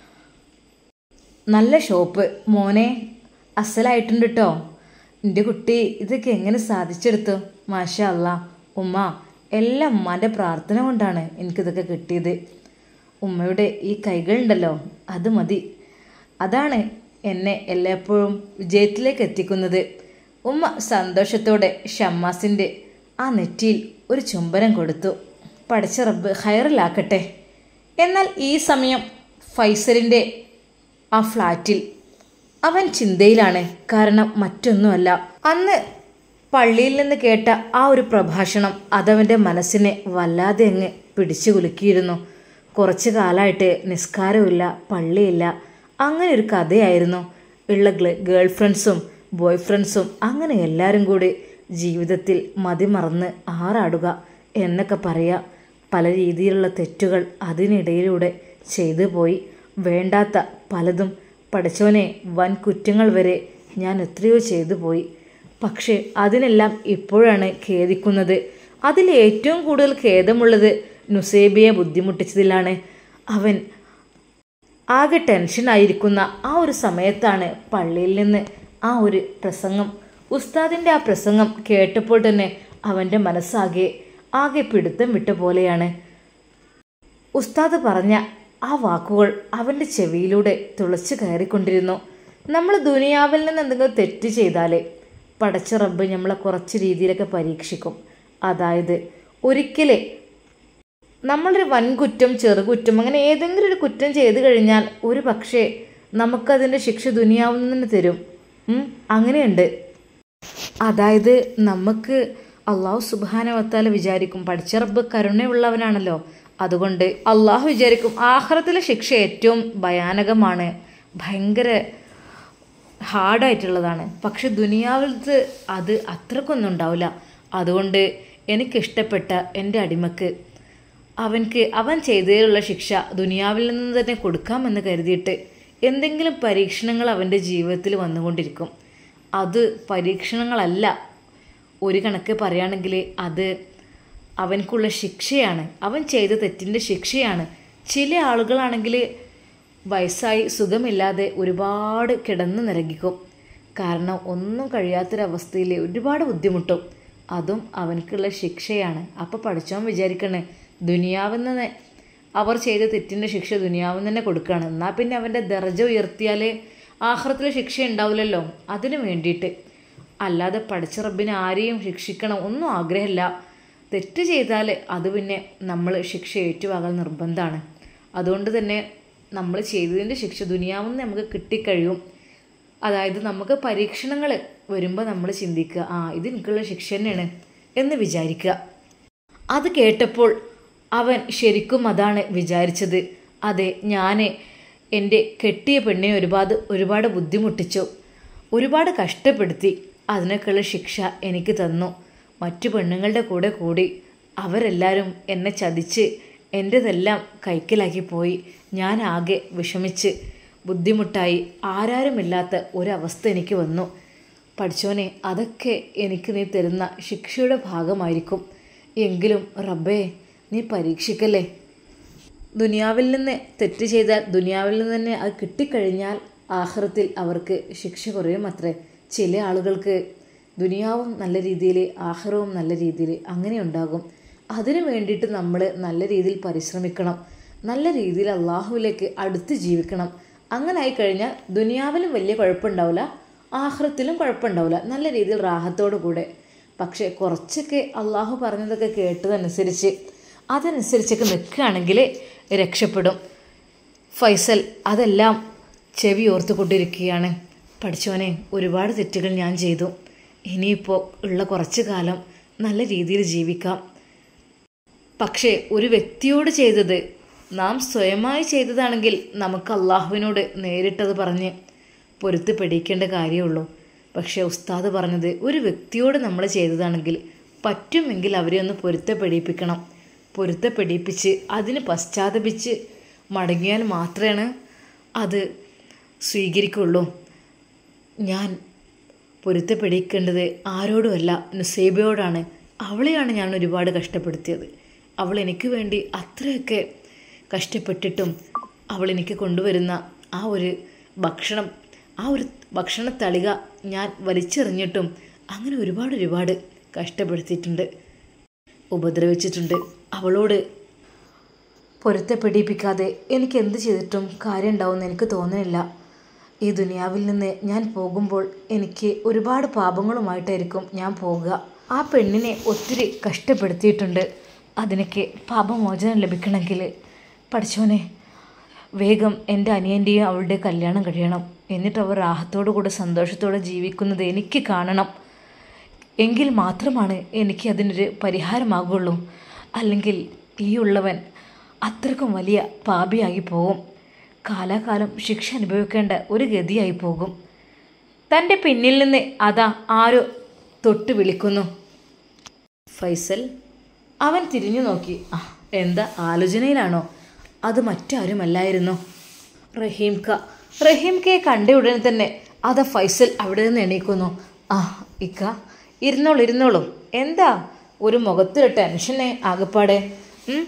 നല്ല ഷോപ്പ് മോനെ അസലായിട്ടുണ്ട് കേട്ടോ എൻ്റെ കുട്ടി ഇതൊക്കെ എങ്ങനെ സാധിച്ചെടുത്തു മാഷ അല്ല ഉമ്മ എല്ലാം ഉമ്മാൻ്റെ പ്രാർത്ഥന കൊണ്ടാണ് എനിക്കിതൊക്കെ കിട്ടിയത് ഉമ്മയുടെ ഈ കൈകളുണ്ടല്ലോ അത് മതി അതാണ് എന്നെ എല്ലായ്പ്പോഴും വിജയത്തിലേക്ക് എത്തിക്കുന്നത് ഉമ്മ സന്തോഷത്തോടെ ഷമ്മാസിൻ്റെ ആ നെറ്റിയിൽ ഒരു ചുംബനം കൊടുത്തു പഠിച്ച റബ്ബ് ഹയറിലാക്കട്ടെ എന്നാൽ ഈ സമയം ഫൈസലിൻ്റെ ആ ഫ്ലാറ്റിൽ അവൻ ചിന്തയിലാണ് കാരണം മറ്റൊന്നുമല്ല അന്ന് പള്ളിയിൽ നിന്ന് കേട്ട ആ ഒരു പ്രഭാഷണം അതവൻ്റെ മനസ്സിനെ വല്ലാതെ അങ്ങ് പിടിച്ചു കുലുക്കിയിരുന്നു കുറച്ചു കാലമായിട്ട് നിസ്കാരമില്ല പള്ളിയില്ല അങ്ങനെ ഒരു കഥയായിരുന്നു ഉള്ള ഗേൾ ഫ്രണ്ട്സും ബോയ് ഫ്രണ്ട്സും അങ്ങനെ എല്ലാവരും കൂടി ജീവിതത്തിൽ മതിമറന്ന് ആറാടുക എന്നൊക്കെ പറയുക പല രീതിയിലുള്ള തെറ്റുകൾ അതിനിടയിലൂടെ ചെയ്തു പോയി വേണ്ടാത്ത പലതും പഠിച്ചവനെ വൻ കുറ്റങ്ങൾ വരെ ഞാൻ എത്രയോ ചെയ്തു പോയി പക്ഷേ അതിനെല്ലാം ഇപ്പോഴാണ് ഖേദിക്കുന്നത് അതിൽ ഏറ്റവും കൂടുതൽ ഖേദമുള്ളത് നുസേബിയെ ബുദ്ധിമുട്ടിച്ചതിലാണ് അവൻ ആകെ ടെൻഷനായിരിക്കുന്ന ആ ഒരു സമയത്താണ് പള്ളിയിൽ നിന്ന് ആ ഒരു പ്രസംഗം ഉസ്താദിൻ്റെ ആ പ്രസംഗം കേട്ടപ്പോൾ തന്നെ അവൻ്റെ മനസ്സാകെ ആകെ പിടുത്തം വിട്ട പോലെയാണ് ഉസ്താദ് പറഞ്ഞ ആ വാക്കുകൾ അവൻ്റെ ചെവിയിലൂടെ തുളച്ചു കയറിക്കൊണ്ടിരുന്നു നമ്മൾ ദുനിയാവിൽ നിന്ന് എന്തെങ്കിലും തെറ്റ് ചെയ്താൽ പടച്ച റബ്ബ് നമ്മളെ കുറച്ച് രീതിയിലൊക്കെ പരീക്ഷിക്കും അതായത് ഒരിക്കലേ നമ്മളൊരു വൻകുറ്റം ചെറുകുറ്റം അങ്ങനെ ഏതെങ്കിലും ഒരു കുറ്റം ചെയ്തു കഴിഞ്ഞാൽ ഒരു പക്ഷേ നമുക്കതിൻ്റെ ശിക്ഷ ദുനിയാവിൽ നിന്ന് തരും ഉം, അങ്ങനെയുണ്ട് അതായത് നമുക്ക് അള്ളാഹു സുബാനവത്താല വിചാരിക്കും പഠിച്ച റബ്ബ് കരുണയുള്ളവനാണല്ലോ അതുകൊണ്ട് അള്ളാഹു വിചാരിക്കും ആഹ്റത്തിലെ ശിക്ഷ ഏറ്റവും ഭയാനകമാണ് ഭയങ്കര ഹാർഡായിട്ടുള്ളതാണ് പക്ഷെ ദുനിയാവിലത്ത് അത് അത്രക്കൊന്നും ഉണ്ടാവില്ല അതുകൊണ്ട് എനിക്കിഷ്ടപ്പെട്ട എൻ്റെ അടിമക്ക് അവൻക്ക് അവൻ ചെയ്തതിലുള്ള ശിക്ഷ ദുനിയാവിൽ നിന്ന് തന്നെ കൊടുക്കാമെന്ന് കരുതിയിട്ട് എന്തെങ്കിലും പരീക്ഷണങ്ങൾ അവൻ്റെ ജീവിതത്തിൽ വന്നുകൊണ്ടിരിക്കും അത് പരീക്ഷണങ്ങളല്ല ഒരു കണക്ക് പറയുകയാണെങ്കിൽ അത് അവൻക്കുള്ള ശിക്ഷയാണ് അവൻ ചെയ്ത തെറ്റിൻ്റെ ശിക്ഷയാണ് ചില ആളുകളാണെങ്കിൽ വയസ്സായി സുഖമില്ലാതെ ഒരുപാട് കിടന്ന് നിരങ്ങിക്കും കാരണം ഒന്നും കഴിയാത്തൊരവസ്ഥയിൽ ഒരുപാട് ബുദ്ധിമുട്ടും അതും അവനക്കുള്ള ശിക്ഷയാണ് അപ്പോൾ പഠിച്ചവൻ വിചാരിക്കണേ ദുനിയാവിൽ നിന്ന് അവർ ചെയ്ത തെറ്റിൻ്റെ ശിക്ഷ ദുനിയാവിൽ തന്നെ കൊടുക്കുകയാണ് എന്നാൽ പിന്നെ അവൻ്റെ ദർജ ഉയർത്തിയാൽ ആഹ്റത്തിലെ ശിക്ഷ ഉണ്ടാവില്ലല്ലോ അതിനു വേണ്ടിയിട്ട് അല്ലാതെ പഠിച്ച റബ്ബിനെ ആരെയും ശിക്ഷിക്കണം ഒന്നും ആഗ്രഹമില്ല തെറ്റ് ചെയ്താൽ അത് പിന്നെ നമ്മൾ ശിക്ഷ ഏറ്റുവാകാൻ നിർബന്ധമാണ് അതുകൊണ്ട് തന്നെ നമ്മൾ ചെയ്തതിൻ്റെ ശിക്ഷ ദുനിയാവിൽ നിന്ന് നമുക്ക് കിട്ടിക്കഴിയും അതായത് നമുക്ക് പരീക്ഷണങ്ങൾ വരുമ്പോൾ നമ്മൾ ചിന്തിക്കുക ആ ഇത് എനിക്കുള്ള ശിക്ഷ തന്നെയാണ് എന്ന് വിചാരിക്കുക അത് കേട്ടപ്പോൾ അവൻ ശരിക്കും അതാണ് വിചാരിച്ചത് അതെ ഞാൻ എൻ്റെ കെട്ടിയ പെണ്ണിനെ ഒരുപാട് ഒരുപാട് ബുദ്ധിമുട്ടിച്ചു ഒരുപാട് കഷ്ടപ്പെടുത്തി അതിനൊക്കെയുള്ള ശിക്ഷ എനിക്ക് തന്നു മറ്റു പെണ്ണുങ്ങളുടെ കൂടെ കൂടി അവരെല്ലാവരും എന്നെ ചതിച്ച് എൻ്റെതെല്ലാം കൈക്കലാക്കി പോയി ഞാൻ ആകെ വിഷമിച്ച് ബുദ്ധിമുട്ടായി ആരാരുമില്ലാത്ത ഒരവസ്ഥ എനിക്ക് വന്നു പഠിച്ചോനെ അതൊക്കെ എനിക്ക് നീ തരുന്ന ശിക്ഷയുടെ ഭാഗമായിരിക്കും എങ്കിലും റബ്ബേ നീ പരീക്ഷിക്കല്ലേ ദുനിയാവിൽ നിന്ന് തെറ്റ് ചെയ്താൽ ദുനിയാവിൽ നിന്ന് തന്നെ അത് കിട്ടിക്കഴിഞ്ഞാൽ ആഹ്റത്തിൽ അവർക്ക് ശിക്ഷ കുറയും അത്രേ ചില ആളുകൾക്ക് ദുനിയാവും നല്ല രീതിയിൽ ആഹ്റവും നല്ല രീതിയിൽ അങ്ങനെ ഉണ്ടാകും അതിനു വേണ്ടിയിട്ട് നമ്മൾ നല്ല രീതിയിൽ പരിശ്രമിക്കണം നല്ല രീതിയിൽ അള്ളാഹുവിലേക്ക് അടുത്ത് ജീവിക്കണം അങ്ങനെ ആയിക്കഴിഞ്ഞാൽ ദുനിയാവിലും വലിയ കുഴപ്പമുണ്ടാവില്ല ആഹ്റത്തിലും കുഴപ്പമുണ്ടാവില്ല നല്ല രീതിയിൽ റാഹത്തോടു കൂടെ പക്ഷേ കുറച്ചൊക്കെ അള്ളാഹു പറഞ്ഞതൊക്കെ കേട്ടതനുസരിച്ച് അതനുസരിച്ചൊക്കെ നിൽക്കുകയാണെങ്കിൽ രക്ഷപ്പെടും ഫൈസൽ അതെല്ലാം ചെവി ഓർത്തുകൊണ്ടിരിക്കുകയാണ് പഠിച്ചവനെ ഒരുപാട് തെറ്റുകൾ ഞാൻ ചെയ്തു ഇനിയിപ്പോൾ ഉള്ള കുറച്ച് കാലം നല്ല രീതിയിൽ ജീവിക്കാം പക്ഷേ ഒരു വ്യക്തിയോട് ചെയ്തത് നാം സ്വയമായി ചെയ്തതാണെങ്കിൽ നമുക്ക് അള്ളാഹുവിനോട് നേരിട്ടത് പറഞ്ഞ് പൊരുത്തപ്പെടിക്കേണ്ട കാര്യമുള്ളൂ പക്ഷേ ഉസ്താദ് പറഞ്ഞത് ഒരു വ്യക്തിയോട് നമ്മൾ ചെയ്തതാണെങ്കിൽ പറ്റുമെങ്കിൽ അവരെ ഒന്ന് പൊരുത്തപ്പെടിപ്പിക്കണം പൊരുത്തപ്പെടിപ്പിച്ച് അതിന് പശ്ചാത്തപിച്ച് മടങ്ങിയാൽ മാത്രമേ അത് സ്വീകരിക്കുള്ളൂ ഞാൻ പൊരുത്തപ്പെടിക്കേണ്ടത് ആരോടുമല്ല നുസേബയോടാണ് അവളെയാണ് ഞാൻ ഒരുപാട് കഷ്ടപ്പെടുത്തിയത് അവൾ എനിക്ക് വേണ്ടി അത്രയൊക്കെ കഷ്ടപ്പെട്ടിട്ടും അവൾ എനിക്ക് കൊണ്ടുവരുന്ന ആ ഒരു ഭക്ഷണം ആ ഒരു ഭക്ഷണ തളിക ഞാൻ വലിച്ചെറിഞ്ഞിട്ടും അങ്ങനെ ഒരുപാട് ഒരുപാട് കഷ്ടപ്പെടുത്തിയിട്ടുണ്ട് ഉപദ്രവിച്ചിട്ടുണ്ട് അവളോട് പൊരുത്തപ്പെടിപ്പിക്കാതെ എനിക്ക് എന്ത് ചെയ്തിട്ടും കാര്യം ഉണ്ടാവുമെന്ന് എനിക്ക് തോന്നുന്നില്ല ഈ ദുനിയാവിൽ നിന്ന് ഞാൻ പോകുമ്പോൾ എനിക്ക് ഒരുപാട് പാപങ്ങളുമായിട്ടായിരിക്കും ഞാൻ പോകുക ആ പെണ്ണിനെ ഒത്തിരി കഷ്ടപ്പെടുത്തിയിട്ടുണ്ട് അതിനൊക്കെ പാപമോചനം ലഭിക്കണമെങ്കിൽ പഠിച്ചോനെ വേഗം എൻ്റെ അനിയൻ്റെയും അവളുടെ കല്യാണം കഴിയണം എന്നിട്ട് അവർ രാഹത്തോടു കൂടെ സന്തോഷത്തോടെ ജീവിക്കുന്നത് എനിക്ക് കാണണം എങ്കിൽ മാത്രമാണ് എനിക്ക് അതിനൊരു പരിഹാരമാകുള്ളൂ അല്ലെങ്കിൽ ഈ ഉള്ളവൻ അത്രക്കും വലിയ പാപിയായി പോകും കാലാകാലം ശിക്ഷ അനുഭവിക്കേണ്ട ഒരു ഗതിയായി പോകും തൻ്റെ പിന്നിൽ നിന്ന് അതാ ആരോ തൊട്ട് വിളിക്കുന്നു ഫൈസൽ അവൻ തിരിഞ്ഞു നോക്കി ആ എന്താ ആലോചനയിലാണോ അത് മറ്റാരുമല്ലായിരുന്നു റഹീംക റഹീംകയെ കണ്ട ഉടനെ തന്നെ അത് ഫൈസൽ അവിടെ നിന്ന് എണീക്കുന്നു ആ ഇക്ക ഇരുന്നോളൂ ഇരുന്നോളൂ എന്താ ഒരു മുഖത്തൊരു ടെൻഷനെ ആകപ്പാടെ ഉം?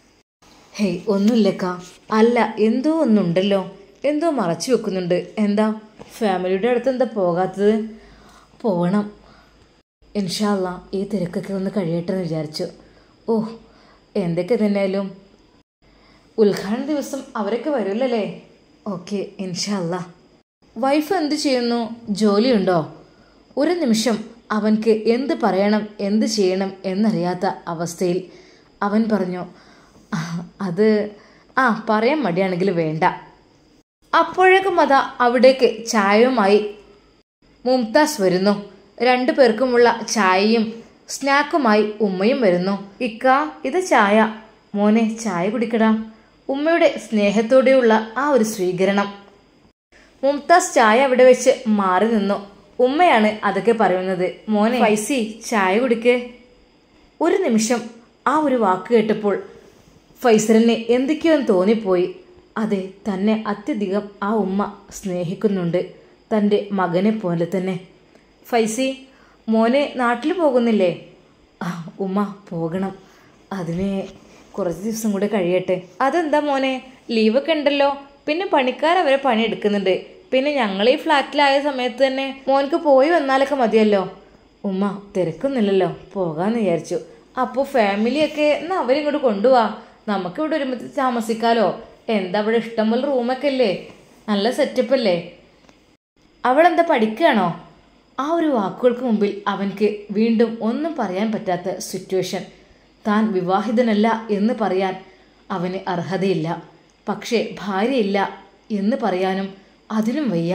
ഹേയ് ഒന്നുമില്ലക്ക അല്ല എന്തോ ഒന്നുണ്ടല്ലോ എന്തോ മറച്ചു വെക്കുന്നുണ്ട് എന്താ ഫാമിലിയുടെ അടുത്ത് എന്താ പോകാത്തത് പോകണം ഇൻഷാല്ല ഈ തിരക്കൊക്കെ ഒന്ന് കഴിയട്ടെ എന്ന് വിചാരിച്ചു ഓ എന്തൊക്കെ തന്നെയായാലും ഉദ്ഘാടന ദിവസം അവരൊക്കെ വരുമല്ലേ ഓക്കെ ഇൻഷാല്ല വൈഫ് എന്ത് ചെയ്യുന്നു ജോലിയുണ്ടോ ഒരു നിമിഷം അവൻക്ക് എന്ത് പറയണം എന്ത് ചെയ്യണം എന്നറിയാത്ത അവസ്ഥയിൽ അവൻ പറഞ്ഞു "ആ, അത് ആ പറയാൻ മടിയാണെങ്കിൽ വേണ്ട അപ്പോഴേക്കും അതാ അവിടേക്ക് ചായയുമായി മുംതാസ് വരുന്നു രണ്ടു പേർക്കുമുള്ള ചായയും സ്നാക്കുമായി ഉമ്മയും വരുന്നു ഇക്ക ഇത് ചായ മോനെ ചായ കുടിക്കടാ ഉമ്മയുടെ സ്നേഹത്തോടെയുള്ള ആ ഒരു സ്വീകരണം മുംതാസ് ചായ അവിടെ വെച്ച് മാറി നിന്നു ഉമ്മയാണ് അതൊക്കെ പറയുന്നത് മോനെ പൈസി ചായ കുടിക്ക് ഒരു നിമിഷം ആ ഒരു വാക്ക് കേട്ടപ്പോൾ ഫൈസലിന് എന്തൊക്കെയോ എന്ന് തോന്നിപ്പോയി അതെ തന്നെ അത്യധികം ആ ഉമ്മ സ്നേഹിക്കുന്നുണ്ട് തൻ്റെ മകനെ പോലെ തന്നെ ഫൈസി മോനെ നാട്ടിൽ പോകുന്നില്ലേ ആ ഉമ്മ പോകണം അതിന് കുറച്ച് ദിവസം കൂടെ കഴിയട്ടെ അതെന്താ മോനെ ലീവൊക്കെ ഉണ്ടല്ലോ പിന്നെ പണിക്കാരവരെ പണി എടുക്കുന്നുണ്ട് പിന്നെ ഞങ്ങൾ ഈ ഫ്ലാറ്റിലായ സമയത്ത് തന്നെ മോനക്ക് പോയി വന്നാലൊക്കെ മതിയല്ലോ ഉമ്മ തിരക്കൊന്നുമില്ലല്ലോ പോകാന്ന് വിചാരിച്ചു അപ്പോൾ ഫാമിലിയൊക്കെ എന്നാ അവരിങ്ങോട്ട് കൊണ്ടുപോവാ നമുക്കിവിടെ ഒരുമിച്ച് താമസിക്കാലോ എന്താ ഇവിടെ ഇഷ്ടംപോലെ റൂമൊക്കെ അല്ലേ നല്ല സെറ്റപ്പ് അല്ലേ അവളെന്താ പഠിക്കുകയാണോ ആ ഒരു വാക്കുകൾക്ക് മുമ്പിൽ അവൻക്ക് വീണ്ടും ഒന്നും പറയാൻ പറ്റാത്ത സിറ്റുവേഷൻ താൻ വിവാഹിതനല്ല എന്ന് പറയാൻ അവന് അർഹതയില്ല പക്ഷേ ഭാര്യയില്ല എന്ന് പറയാനും അതിനും വയ്യ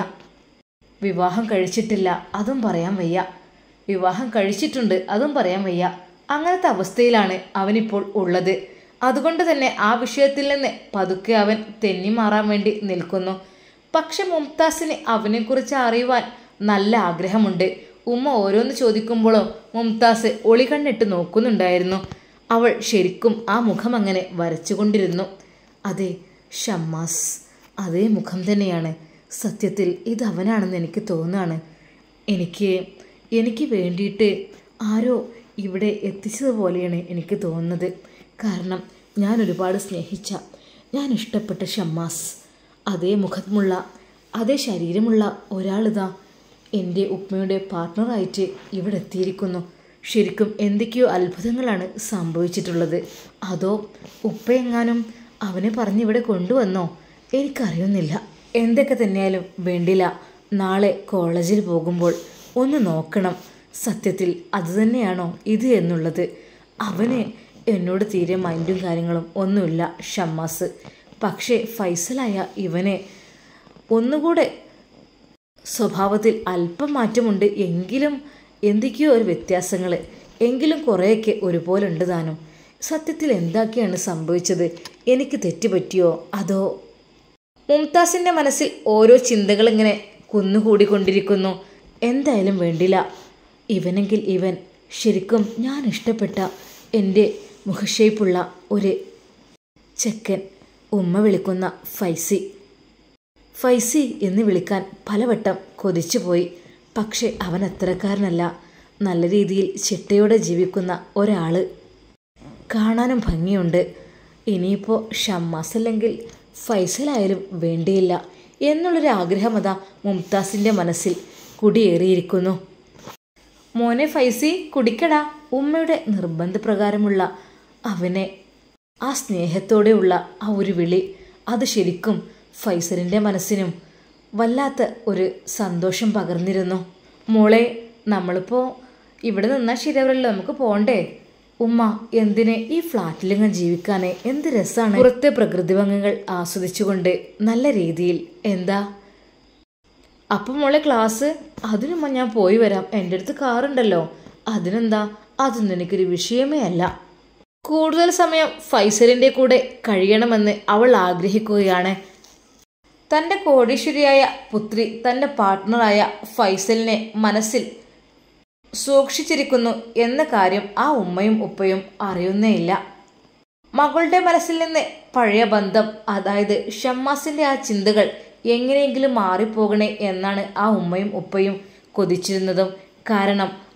വിവാഹം കഴിച്ചിട്ടില്ല അതും പറയാൻ വയ്യ വിവാഹം കഴിച്ചിട്ടുണ്ട് അതും പറയാൻ വയ്യ അങ്ങനത്തെ അവസ്ഥയിലാണ് അവനിപ്പോൾ ഉള്ളത് അതുകൊണ്ട് തന്നെ ആ വിഷയത്തിൽ നിന്ന് പതുക്കെ അവൻ തെന്നി മാറാൻ വേണ്ടി നിൽക്കുന്നു പക്ഷെ മുംതാസിന് അവനെക്കുറിച്ച് അറിയുവാൻ നല്ല ആഗ്രഹമുണ്ട് ഉമ്മ ഓരോന്ന് ചോദിക്കുമ്പോഴോ മുംതാസ് ഒളികണ്ണിട്ട് നോക്കുന്നുണ്ടായിരുന്നു അവൾ ശരിക്കും ആ മുഖം അങ്ങനെ വരച്ചുകൊണ്ടിരുന്നു അതെ ഷമ്മാസ് അതേ മുഖം തന്നെയാണ് സത്യത്തിൽ ഇത് അവനാണെന്ന് എനിക്ക് തോന്നുകയാണ് എനിക്ക് എനിക്ക് വേണ്ടിയിട്ട് ആരോ ഇവിടെ എത്തിച്ചതുപോലെയാണ് എനിക്ക് തോന്നുന്നത് കാരണം ഞാൻ ഒരുപാട് സ്നേഹിച്ച ഞാൻ ഇഷ്ടപ്പെട്ട ഷമ്മാസ് അതേ മുഖമുള്ള അതേ ശരീരമുള്ള ഒരാളിതാ എൻ്റെ ഉപ്പയുടെ പാർട്ട്ണറായിട്ട് ഇവിടെ എത്തിയിരിക്കുന്നു ശരിക്കും എന്തൊക്കെയോ അത്ഭുതങ്ങളാണ് സംഭവിച്ചിട്ടുള്ളത് അതോ ഉപ്പയെങ്ങാനും അവനെ പറഞ്ഞ് ഇവിടെ കൊണ്ടുവന്നോ എനിക്കറിയുന്നില്ല എന്തൊക്കെ തന്നെയാലും വേണ്ടില്ല നാളെ കോളേജിൽ പോകുമ്പോൾ ഒന്ന് നോക്കണം സത്യത്തിൽ അതുതന്നെയാണോ ഇത് എന്നുള്ളത് അവന് എന്നോട് തീരെ മൈൻഡും കാര്യങ്ങളും ഒന്നുമില്ല ഷമ്മാസ് പക്ഷേ ഫൈസലായ ഇവനെ ഒന്നുകൂടെ സ്വഭാവത്തിൽ അല്പം മാറ്റമുണ്ട് എങ്കിലും എന്തൊക്കെയോ ഒരു വ്യത്യാസങ്ങൾ എങ്കിലും കുറേയൊക്കെ ഒരുപോലെ ഉണ്ട് താനും സത്യത്തിൽ എന്തൊക്കെയാണ് സംഭവിച്ചത് എനിക്ക് തെറ്റുപറ്റിയോ അതോ മുംതാസിൻ്റെ മനസ്സിൽ ഓരോ ചിന്തകൾ ഇങ്ങനെ കുന്നുകൂടിക്കൊണ്ടിരിക്കുന്നു എന്തായാലും വേണ്ടില്ല ഇവനെങ്കിൽ ഇവൻ ശരിക്കും ഞാൻ ഇഷ്ടപ്പെട്ട എൻ്റെ മുഖഷേപ്പുള്ള ഒരു ചെക്കൻ ഉമ്മ വിളിക്കുന്ന ഫൈസി ഫൈസി എന്ന് വിളിക്കാൻ പലവട്ടം കൊതിച്ചുപോയി പക്ഷെ അവൻ അത്തരക്കാരനല്ല നല്ല രീതിയിൽ ചിട്ടയോടെ ജീവിക്കുന്ന ഒരാൾ കാണാനും ഭംഗിയുണ്ട് ഇനിയിപ്പോൾ ഷമ്മാസ് അല്ലെങ്കിൽ ഫൈസലായാലും വേണ്ടിയില്ല എന്നുള്ളൊരു ആഗ്രഹം അതാ മുംതാസിൻ്റെ മനസ്സിൽ കുടിയേറിയിരിക്കുന്നു മോനെ ഫൈസി കുടിക്കടാ ഉമ്മയുടെ നിർബന്ധപ്രകാരമുള്ള അവനെ ആ സ്നേഹത്തോടെയുള്ള ആ ഒരു വിളി അത് ശരിക്കും ഫൈസലിൻ്റെ മനസ്സിനും വല്ലാത്ത ഒരു സന്തോഷം പകർന്നിരുന്നു മോളെ നമ്മളിപ്പോൾ ഇവിടെ നിന്നാൽ ശരിയാവില്ലല്ലോ നമുക്ക് പോണ്ടേ ഉമ്മ എന്തിന് ഈ ഫ്ലാറ്റിലിങ്ങ് ജീവിക്കാനേ എന്ത് രസമാണ് പുറത്തെ പ്രകൃതി ഭംഗികൾ ആസ്വദിച്ചുകൊണ്ട് നല്ല രീതിയിൽ എന്താ അപ്പം മോളെ ക്ലാസ് അതിനുമ്മ ഞാൻ പോയി വരാം എൻ്റെ അടുത്ത് കാറുണ്ടല്ലോ അതിനെന്താ അതൊന്നും എനിക്കൊരു വിഷയമേ അല്ല കൂടുതൽ സമയം ഫൈസലിൻ്റെ കൂടെ കഴിയണമെന്ന് അവൾ ആഗ്രഹിക്കുകയാണ് തൻ്റെ കോടീശ്വരിയായ പുത്രി തൻ്റെ പാർട്ട്ണറായ ഫൈസലിനെ മനസ്സിൽ സൂക്ഷിച്ചിരിക്കുന്നു എന്ന കാര്യം ആ ഉമ്മയും ഉപ്പയും അറിയുന്നേയില്ല മകളുടെ മനസ്സിൽ നിന്ന് പഴയ ബന്ധം അതായത് ഷമ്മാസിന്റെ ആ ചിന്തകൾ എങ്ങനെയെങ്കിലും മാറിപ്പോകണേ എന്നാണ് ആ ഉമ്മയും ഉപ്പയും കൊതിച്ചിരുന്നതും കാരണം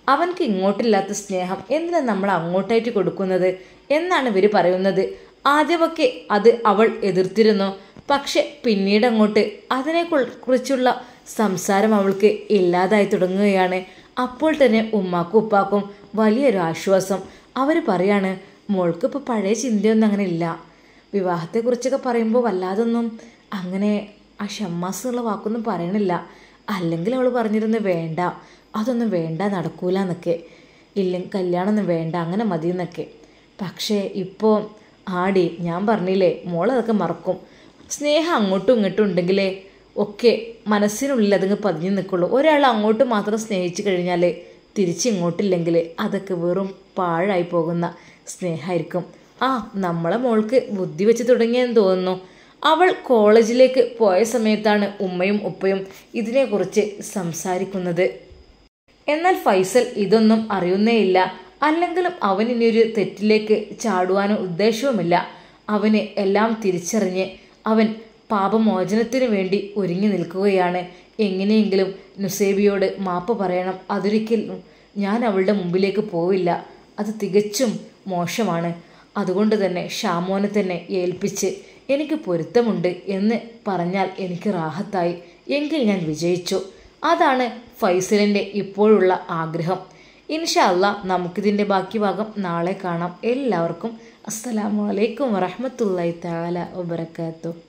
അവൻക്ക് ഇങ്ങോട്ടില്ലാത്ത സ്നേഹം എന്തിനാ നമ്മൾ അങ്ങോട്ടായിട്ട് കൊടുക്കുന്നത് എന്നാണ് ഇവർ പറയുന്നത് ആദ്യമൊക്കെ അത് അവൾ എതിർത്തിരുന്നു പക്ഷെ പിന്നീട് അങ്ങോട്ട് അതിനെ കുറിച്ചുള്ള സംസാരം അവൾക്ക് ഇല്ലാതായി തുടങ്ങുകയാണ് അപ്പോൾ തന്നെ ഉമ്മാക്കും ഉപ്പാക്കും വലിയൊരു ആശ്വാസം അവർ പറയാണ് മോൾക്ക് ഇപ്പോൾ പഴയ ചിന്തയൊന്നും അങ്ങനെ ഇല്ല വിവാഹത്തെക്കുറിച്ചൊക്കെ പറയുമ്പോൾ വല്ലാതൊന്നും അങ്ങനെ ആ ഷമ്മാസ് എന്നുള്ള വാക്കൊന്നും പറയണില്ല അല്ലെങ്കിൽ അവൾ പറഞ്ഞിരുന്നു വേണ്ട അതൊന്നും വേണ്ട നടക്കൂല എന്നൊക്കെ ഇല്ല കല്യാണമൊന്നും വേണ്ട അങ്ങനെ മതി എന്നൊക്കെ പക്ഷേ ഇപ്പോൾ ആടി ഞാൻ പറഞ്ഞില്ലേ മോളതൊക്കെ മറക്കും സ്നേഹം അങ്ങോട്ടും ഇങ്ങോട്ടും ഉണ്ടെങ്കിലേ ഒക്കെ മനസ്സിനുള്ളിൽ അതങ്ങ് പതിഞ്ഞു നിൽക്കുള്ളൂ ഒരാൾ അങ്ങോട്ട് മാത്രം സ്നേഹിച്ചു കഴിഞ്ഞാൽ തിരിച്ചിങ്ങോട്ടില്ലെങ്കിൽ അതൊക്കെ വെറും പാഴായി പോകുന്ന സ്നേഹമായിരിക്കും ആ നമ്മളെ മോൾക്ക് ബുദ്ധി വെച്ച് തുടങ്ങിയെന്ന് തോന്നുന്നു അവൾ കോളേജിലേക്ക് പോയ സമയത്താണ് ഉമ്മയും ഉപ്പയും ഇതിനെക്കുറിച്ച് സംസാരിക്കുന്നത് എന്നാൽ ഫൈസൽ ഇതൊന്നും അറിയുന്നേയില്ല അല്ലെങ്കിലും അവൻ ഇനിയൊരു തെറ്റിലേക്ക് ചാടുവാനോ ഉദ്ദേശവുമില്ല അവന് എല്ലാം തിരിച്ചറിഞ്ഞ് അവൻ പാപമോചനത്തിനു വേണ്ടി ഒരുങ്ങി നിൽക്കുകയാണ് എങ്ങനെയെങ്കിലും നുസേബിയോട് മാപ്പ് പറയണം അതൊരിക്കലും ഞാൻ അവളുടെ മുമ്പിലേക്ക് പോവില്ല അത് തികച്ചും മോശമാണ് അതുകൊണ്ട് തന്നെ ഷാമോനെ തന്നെ ഏൽപ്പിച്ച് എനിക്ക് പൊരുത്തമുണ്ട് എന്ന് പറഞ്ഞാൽ എനിക്ക് റാഹത്തായി എങ്കിൽ ഞാൻ വിജയിച്ചു അതാണ് ഫൈസലിൻ്റെ ഇപ്പോഴുള്ള ആഗ്രഹം ഇൻഷാ അല്ലാ നമുക്കിതിൻ്റെ ബാക്കി ഭാഗം നാളെ കാണാം എല്ലാവർക്കും അസ്സലാമു അലൈക്കും വറഹമത്തല്ലായി താല വബർക്കാത്തു